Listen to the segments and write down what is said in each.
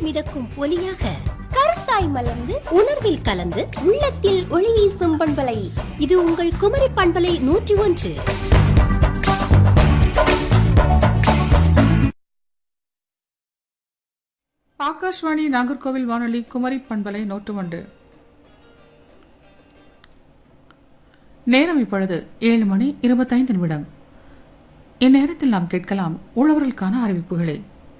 மிதக்கும் ஒலியாக கருத்தாய் மலர்ந்து உணர்வில் கலந்து உள்ளத்தில் ஒளி வீசும் பண்பலை இது உங்கள் குமரி பண்பலை நூற்றி ஒன்று ஆகாஷ்வாணி நாகர்கோவில் வானொலி குமரி பண்பலை நூற்று ஒன்று நேரம் இப்பொழுது ஏழு மணி இருபத்தைந்து நிமிடம் இந்நேரத்தில் நாம் கேட்கலாம் உழவர்களுக்கான அறிவிப்புகளை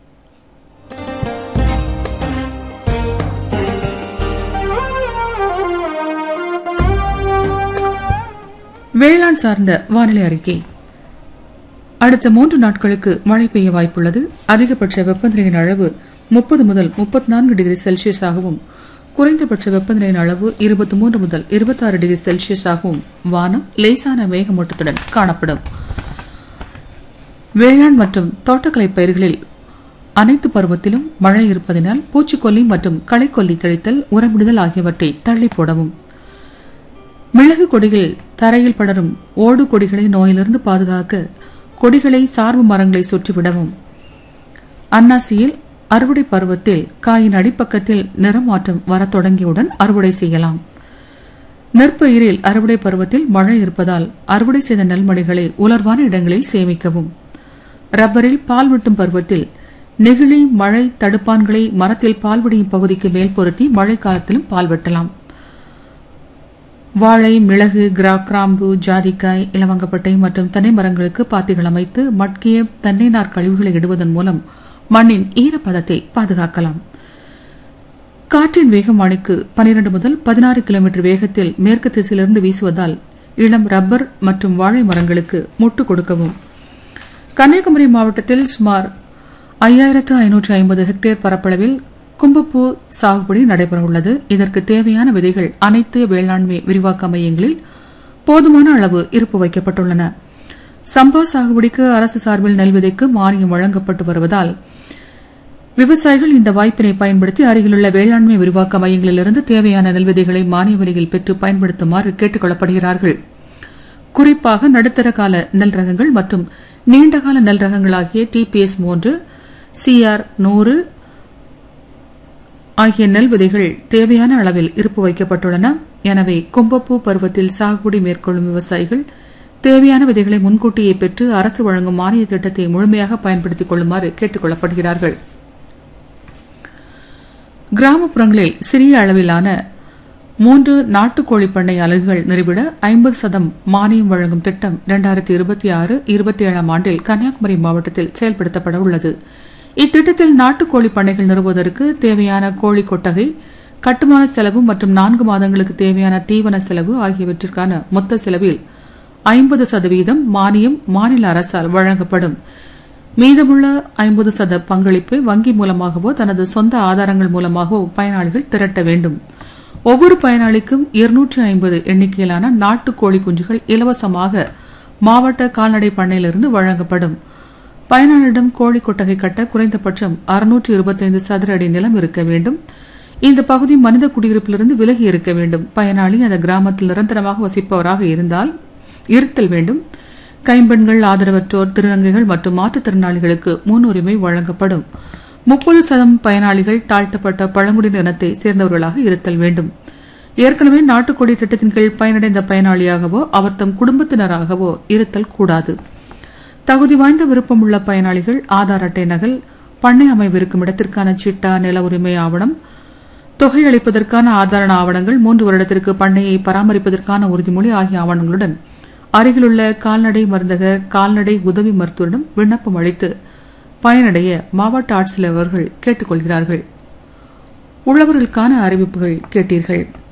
வேளாண் சார்ந்த வானிலை அறிக்கை அடுத்த மூன்று நாட்களுக்கு மழை பெய்ய வாய்ப்புள்ளது அதிகபட்ச வெப்பநிலையின் அளவு முப்பது முதல் முப்பத்தி நான்கு டிகிரி செல்சியஸாகவும் குறைந்தபட்ச வெப்பநிலையின் அளவு இருபத்தி மூன்று முதல் இருபத்தாறு டிகிரி செல்சியஸாகவும் வானம் லேசான மேகமூட்டத்துடன் காணப்படும் வேளாண் மற்றும் தோட்டக்கலை பயிர்களில் அனைத்து பருவத்திலும் மழை இருப்பதனால் பூச்சிக்கொல்லி மற்றும் களைக்கொல்லி தெளித்தல் உரமிடுதல் ஆகியவற்றை தள்ளி போடவும் மிளகு கொடிகள் தரையில் படரும் ஓடு கொடிகளை நோயிலிருந்து பாதுகாக்க கொடிகளை சார்பு மரங்களை சுற்றிவிடவும் அன்னாசியில் அறுவடை பருவத்தில் காயின் அடிப்பக்கத்தில் நிறமாற்றம் வரத் தொடங்கியவுடன் அறுவடை செய்யலாம் நெற்பயிரில் அறுவடை பருவத்தில் மழை இருப்பதால் அறுவடை செய்த நெல்மணிகளை உலர்வான இடங்களில் சேமிக்கவும் ரப்பரில் பால் வெட்டும் பருவத்தில் நெகிழி மழை தடுப்பான்களை மரத்தில் பால் விடியும் பகுதிக்கு மேல் பொருத்தி மழை காலத்திலும் பால் வெட்டலாம் வாழை மிளகு கிரா கிராம்பு ஜாதிக்காய் இலவங்கப்பட்டை மற்றும் தென்னை மரங்களுக்கு பாத்திகள் அமைத்து மட்கிய தென்னை நார் கழிவுகளை இடுவதன் மூலம் மண்ணின் ஈரப்பதத்தை பாதுகாக்கலாம் காற்றின் வேகம் மணிக்கு பனிரெண்டு முதல் பதினாறு கிலோமீட்டர் வேகத்தில் மேற்கு திசையிலிருந்து வீசுவதால் இளம் ரப்பர் மற்றும் வாழை மரங்களுக்கு முட்டு கொடுக்கவும் கன்னியாகுமரி மாவட்டத்தில் சுமார் ஐயாயிரத்து ஐநூற்று ஐம்பது ஹெக்டேர் பரப்பளவில் கும்பப்பூ சாகுபடி நடைபெறவுள்ளது இதற்கு தேவையான விதைகள் அனைத்து வேளாண்மை விரிவாக்க மையங்களில் போதுமான அளவு இருப்பு வைக்கப்பட்டுள்ளன சம்பா சாகுபடிக்கு அரசு சார்பில் நெல் விதைக்கு மானியம் வழங்கப்பட்டு வருவதால் விவசாயிகள் இந்த வாய்ப்பினை பயன்படுத்தி அருகிலுள்ள வேளாண்மை விரிவாக்க மையங்களிலிருந்து தேவையான நெல் விதைகளை மானிய விலையில் பெற்று பயன்படுத்துமாறு கேட்டுக் கொள்ளப்படுகிறார்கள் குறிப்பாக நடுத்தர கால நெல் ரகங்கள் மற்றும் நீண்டகால நெல் ரகங்களாகிய டிபிஎஸ் மூன்று சிஆர் நூறு ஆகிய நெல் விதைகள் தேவையான அளவில் இருப்பு வைக்கப்பட்டுள்ளன எனவே கும்பப்பூ பருவத்தில் சாகுபடி மேற்கொள்ளும் விவசாயிகள் தேவையான விதைகளை முன்கூட்டியே பெற்று அரசு வழங்கும் மானிய திட்டத்தை முழுமையாக பயன்படுத்திக் கொள்ளுமாறு கேட்டுக் கொள்ளப்படுகிறார்கள் கிராமப்புறங்களில் சிறிய அளவிலான மூன்று நாட்டுக்கோழி பண்ணை அலகுகள் நிறுவிட ஐம்பது சதம் மானியம் வழங்கும் திட்டம் இரண்டாயிரத்தி இருபத்தி ஆறு இருபத்தி ஏழாம் ஆண்டில் கன்னியாகுமரி மாவட்டத்தில் செயல்படுத்தப்பட உள்ளது இத்திட்டத்தில் நாட்டுக்கோழி பண்ணைகள் நிறுவுவதற்கு தேவையான கோழி கொட்டகை கட்டுமான செலவு மற்றும் நான்கு மாதங்களுக்கு தேவையான தீவன செலவு ஆகியவற்றிற்கான மொத்த செலவில் ஐம்பது சதவீதம் மானியம் மாநில அரசால் வழங்கப்படும் மீதமுள்ள ஐம்பது சத பங்களிப்பை வங்கி மூலமாகவோ தனது சொந்த ஆதாரங்கள் மூலமாகவோ பயனாளிகள் திரட்ட வேண்டும் ஒவ்வொரு பயனாளிக்கும் இருநூற்று ஐம்பது எண்ணிக்கையிலான நாட்டுக்கோழி குஞ்சுகள் இலவசமாக மாவட்ட கால்நடை பண்ணையிலிருந்து வழங்கப்படும் பயனாளரிடம் கோழி கொட்டகை கட்ட குறைந்தபட்சம் அறுநூற்று இருபத்தைந்து சதுர அடி நிலம் இருக்க வேண்டும் இந்த பகுதி மனித குடியிருப்பிலிருந்து விலகி இருக்க வேண்டும் பயனாளி அந்த கிராமத்தில் நிரந்தரமாக வசிப்பவராக இருந்தால் இருத்தல் வேண்டும் கைம்பெண்கள் ஆதரவற்றோர் திருநங்கைகள் மற்றும் மாற்றுத்திறனாளிகளுக்கு முன்னுரிமை வழங்கப்படும் முப்பது சதம் பயனாளிகள் தாழ்த்தப்பட்ட பழங்குடியின இனத்தை சேர்ந்தவர்களாக இருத்தல் வேண்டும் ஏற்கனவே நாட்டுக்கொடி திட்டத்தின் கீழ் பயனடைந்த பயனாளியாகவோ அவர் தம் குடும்பத்தினராகவோ இருத்தல் கூடாது தகுதி வாய்ந்த விருப்பமுள்ள பயனாளிகள் ஆதார் அட்டை நகல் பண்ணை அமைவிருக்கும் இடத்திற்கான சிட்டா நில உரிமை ஆவணம் தொகை அளிப்பதற்கான ஆதார ஆவணங்கள் மூன்று வருடத்திற்கு பண்ணையை பராமரிப்பதற்கான உறுதிமொழி ஆகிய ஆவணங்களுடன் அருகிலுள்ள கால்நடை மருந்தக கால்நடை உதவி மருத்துவரிடம் விண்ணப்பம் அளித்து பயனடைய மாவட்ட ஆட்சியர் அவர்கள் கேட்டுக்கொள்கிறார்கள் உழவர்களுக்கான அறிவிப்புகள் கேட்டீர்கள்